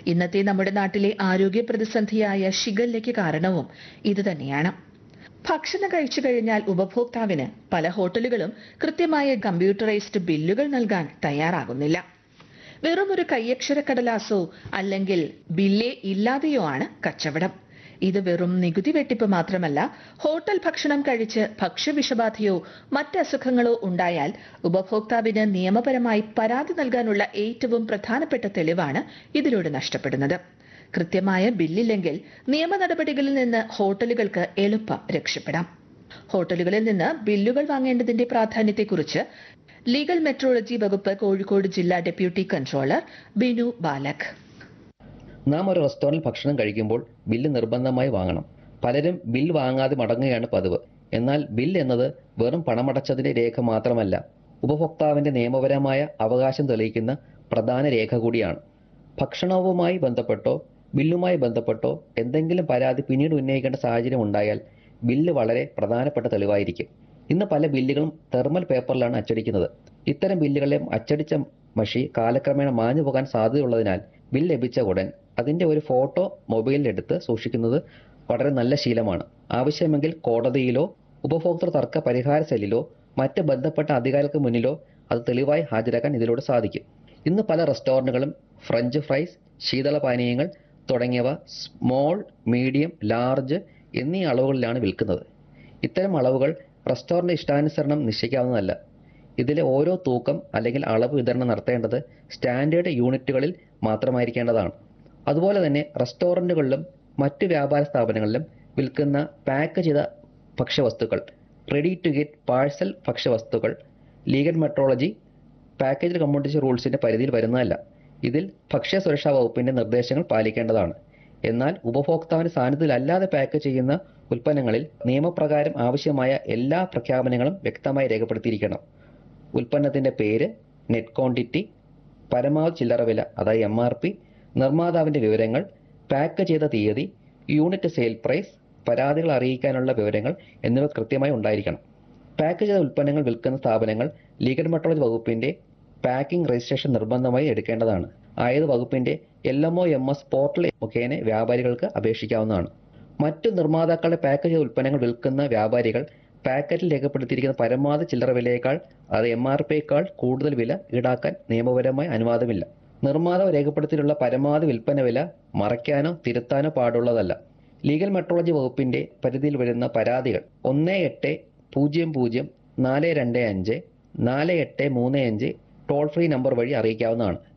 ഇന്നത്തെ നമ്മുടെ നാട്ടിലെ ആരോഗ്യ പ്രതിസന്ധിയായ ഷിഗല്ലയ്ക്ക് കാരണവും ഇതുതന്നെയാണ് ഭക്ഷണം കഴിച്ചു കഴിഞ്ഞാൽ ഉപഭോക്താവിന് പല ഹോട്ടലുകളും കൃത്യമായ കമ്പ്യൂട്ടറൈസ്ഡ് ബില്ലുകൾ നൽകാൻ തയ്യാറാകുന്നില്ല വെറും ഒരു കയ്യക്ഷര കടലാസോ അല്ലെങ്കിൽ ബില്ലേ ഇല്ലാതെയോ ആണ് കച്ചവടം ഇത് വെറും നികുതി വെട്ടിപ്പ് മാത്രമല്ല ഹോട്ടൽ ഭക്ഷണം കഴിച്ച് ഭക്ഷ്യവിഷബാധയോ മറ്റ് അസുഖങ്ങളോ ഉണ്ടായാൽ ഉപഭോക്താവിന് നിയമപരമായി പരാതി നൽകാനുള്ള ഏറ്റവും പ്രധാനപ്പെട്ട തെളിവാണ് ഇതിലൂടെ നഷ്ടപ്പെടുന്നത് കൃത്യമായ ബില്ലില്ലെങ്കിൽ നിയമ നടപടികളിൽ നിന്ന് ഹോട്ടലുകൾക്ക് എളുപ്പം രക്ഷപ്പെടാം ഹോട്ടലുകളിൽ നിന്ന് ബില്ലുകൾ വാങ്ങേണ്ടതിന്റെ പ്രാധാന്യത്തെക്കുറിച്ച് ലീഗൽ മെട്രോളജി വകുപ്പ് കോഴിക്കോട് ജില്ലാ ഡെപ്യൂട്ടി കൺട്രോളർ ബിനു ബാലക് നാം ഒരു റെസ്റ്റോറൻറ്റിൽ ഭക്ഷണം കഴിക്കുമ്പോൾ ബില്ല് നിർബന്ധമായി വാങ്ങണം പലരും ബിൽ വാങ്ങാതെ മടങ്ങുകയാണ് പതിവ് എന്നാൽ ബിൽ എന്നത് വെറും പണമടച്ചതിന്റെ രേഖ മാത്രമല്ല ഉപഭോക്താവിന്റെ നിയമപരമായ അവകാശം തെളിയിക്കുന്ന പ്രധാന രേഖ കൂടിയാണ് ഭക്ഷണവുമായി ബന്ധപ്പെട്ടോ ബില്ലുമായി ബന്ധപ്പെട്ടോ എന്തെങ്കിലും പരാതി പിന്നീട് ഉന്നയിക്കേണ്ട സാഹചര്യം ഉണ്ടായാൽ ബില്ല് വളരെ പ്രധാനപ്പെട്ട തെളിവായിരിക്കും ഇന്ന് പല ബില്ലുകളും തെർമൽ പേപ്പറിലാണ് അച്ചടിക്കുന്നത് ഇത്തരം ബില്ലുകളെ അച്ചടിച്ച മഷി കാലക്രമേണ മാഞ്ഞു പോകാൻ സാധ്യതയുള്ളതിനാൽ ബിൽ ലഭിച്ച ഉടൻ അതിന്റെ ഒരു ഫോട്ടോ മൊബൈലിൽ എടുത്ത് സൂക്ഷിക്കുന്നത് വളരെ നല്ല ശീലമാണ് ആവശ്യമെങ്കിൽ കോടതിയിലോ ഉപഭോക്തൃ തർക്ക പരിഹാര സെല്ലിലോ മറ്റ് ബന്ധപ്പെട്ട അധികാരികൾക്ക് മുന്നിലോ അത് തെളിവായി ഹാജരാക്കാൻ ഇതിലൂടെ സാധിക്കും ഇന്ന് പല റെസ്റ്റോറൻറ്റുകളും ഫ്രഞ്ച് ഫ്രൈസ് ശീതളപാനീയങ്ങൾ തുടങ്ങിയവ സ്മോൾ മീഡിയം ലാർജ് എന്നീ അളവുകളിലാണ് വിൽക്കുന്നത് ഇത്തരം അളവുകൾ റെസ്റ്റോറൻറ്റ് ഇഷ്ടാനുസരണം നിശ്ചയിക്കാവുന്നതല്ല ഇതിലെ ഓരോ തൂക്കം അല്ലെങ്കിൽ അളവ് വിതരണം നടത്തേണ്ടത് സ്റ്റാൻഡേർഡ് യൂണിറ്റുകളിൽ മാത്രമായിരിക്കേണ്ടതാണ് അതുപോലെ തന്നെ റെസ്റ്റോറൻറ്റുകളിലും മറ്റ് വ്യാപാര സ്ഥാപനങ്ങളിലും വിൽക്കുന്ന പാക്ക് ചെയ്ത ഭക്ഷ്യവസ്തുക്കൾ റെഡി ടു ഗെറ്റ് പാഴ്സൽ ഭക്ഷ്യവസ്തുക്കൾ ലീഗൽ മെട്രോളജി പാക്കേജ് കമ്മ്യൂണിറ്റി റൂൾസിന്റെ പരിധിയിൽ വരുന്നതല്ല ഇതിൽ ഭക്ഷ്യ സുരക്ഷാ വകുപ്പിന്റെ നിർദ്ദേശങ്ങൾ പാലിക്കേണ്ടതാണ് എന്നാൽ ഉപഭോക്താവിന് സാന്നിധ്യത്തിലല്ലാതെ പാക്ക് ചെയ്യുന്ന ഉൽപ്പന്നങ്ങളിൽ നിയമപ്രകാരം ആവശ്യമായ എല്ലാ പ്രഖ്യാപനങ്ങളും വ്യക്തമായി രേഖപ്പെടുത്തിയിരിക്കണം ഉൽപ്പന്നത്തിന്റെ പേര് നെറ്റ് ക്വാണ്ടിറ്റി പരമാവധി ചില്ലറ വില അതായത് എം ആർ പി നിർമ്മാതാവിന്റെ വിവരങ്ങൾ പാക്ക് ചെയ്ത തീയതി യൂണിറ്റ് സെയിൽ പ്രൈസ് പരാതികൾ അറിയിക്കാനുള്ള വിവരങ്ങൾ എന്നിവ കൃത്യമായി ഉണ്ടായിരിക്കണം പാക്ക് ചെയ്ത ഉൽപ്പന്നങ്ങൾ വിൽക്കുന്ന സ്ഥാപനങ്ങൾ ലീഗൽ മെട്രോളജി വകുപ്പിന്റെ പാക്കിംഗ് രജിസ്ട്രേഷൻ നിർബന്ധമായി എടുക്കേണ്ടതാണ് ആയത് വകുപ്പിന്റെ L M O M S portal മുഖേന വ്യാപാരികൾക്ക് അപേക്ഷിക്കാവുന്നതാണ് മറ്റു നിർമ്മാതാക്കളുടെ പാക്ക് ചെയ്ത ഉൽപ്പന്നങ്ങൾ വിൽക്കുന്ന വ്യാപാരികൾ പാക്കറ്റിൽ രേഖപ്പെടുത്തിയിരിക്കുന്ന പരമാവധി ചില്ലറ വിലയേക്കാൾ അത് എം ആർ പിയേക്കാൾ കൂടുതൽ വില ഈടാക്കാൻ നിയമപരമായി അനുവാദമില്ല നിർമ്മാതാവ് രേഖപ്പെടുത്തിയിട്ടുള്ള പരമാവധി വിൽപ്പന വില മറയ്ക്കാനോ തിരുത്താനോ പാടുള്ളതല്ല ലീഗൽ മെട്രോളജി വകുപ്പിന്റെ പരിധിയിൽ വരുന്ന പരാതികൾ ഒന്ന് എട്ട് പൂജ്യം പൂജ്യം നാല് രണ്ട് അഞ്ച് നാല് എട്ട് മൂന്ന് അഞ്ച് ടോൾ ഫ്രീ നമ്പർ വഴി അറിയിക്കാവുന്നതാണ്